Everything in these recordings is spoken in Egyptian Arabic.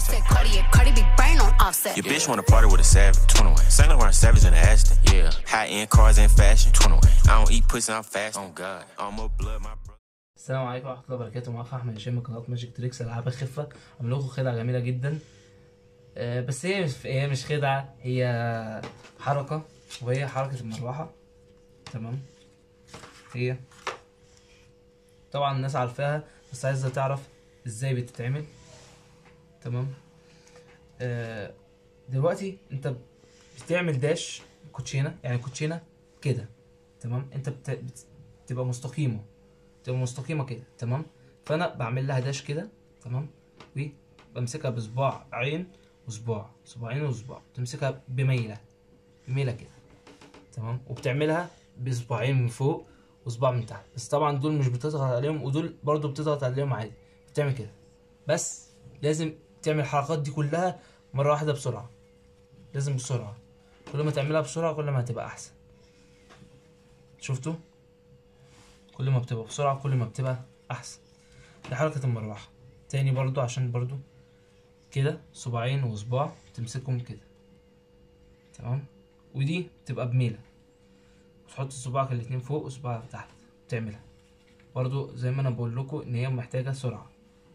offset. Cartier, Cardi be brain on offset. Your bitch wanna party with a savage. 21. Saint Laurent Savage in the Aston. Yeah. High end cars and fashion. 21. I don't eat pussy, I'm fast. Oh God. I'm a blood, my brother. السلام عليكم ورحمة الله وبركاته معاكم أحمد هشام من قناة ماجيك تريكس ألعاب خفة عامل لكم خدعة جميلة جدا آه، بس هي مش هي مش خدعة هي حركة وهي حركة المروحة تمام هي طبعا الناس عارفاها بس عايزة تعرف ازاي بتتعمل تمام آه، دلوقتي انت بتعمل داش كوتشينة يعني كوتشينة كده تمام انت بت... بت- بتبقى مستقيمة تبقى مستقيمة كده تمام فانا بعمل لها داش كده تمام وبمسكها بصباع عين وصباع صباعين وصباع تمسكها بميلة بميلة كده تمام وبتعملها بصباعين من فوق وصباع من تحت بس طبعا دول مش بتضغط عليهم ودول برضو بتضغط عليهم عادي بتعمل كده بس لازم تعمل الحركات دي كلها مرة واحدة بسرعة لازم بسرعة كل ما تعملها بسرعة كل ما هتبقى أحسن شفتوا كل ما بتبقى بسرعة كل ما بتبقى أحسن دي حركة المروحة تاني برضو عشان برضو كده صباعين وصباع تمسكهم كده تمام ودي تبقى بميلة وتحط صباعك الاتنين فوق وصباعك تحت تعملها برضو زي ما انا بقول لكم ان هي محتاجة سرعة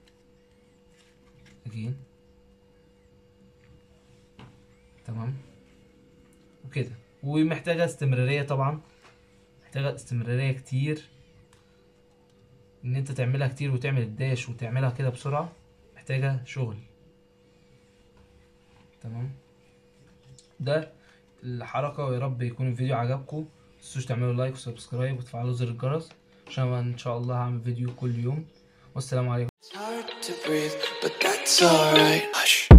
اجين تمام وكده ومحتاجة استمرارية طبعا محتاجة استمرارية كتير ان انت تعملها كتير وتعمل الداش وتعملها كده بسرعة محتاجة شغل تمام ده الحركة ويا رب يكون الفيديو عجبكم متنسوش تعملوا لايك وسبسكرايب وتفعلوا زر الجرس عشان أنا ان شاء الله هعمل فيديو كل يوم والسلام عليكم It's hard to breathe, but that's alright. Hush.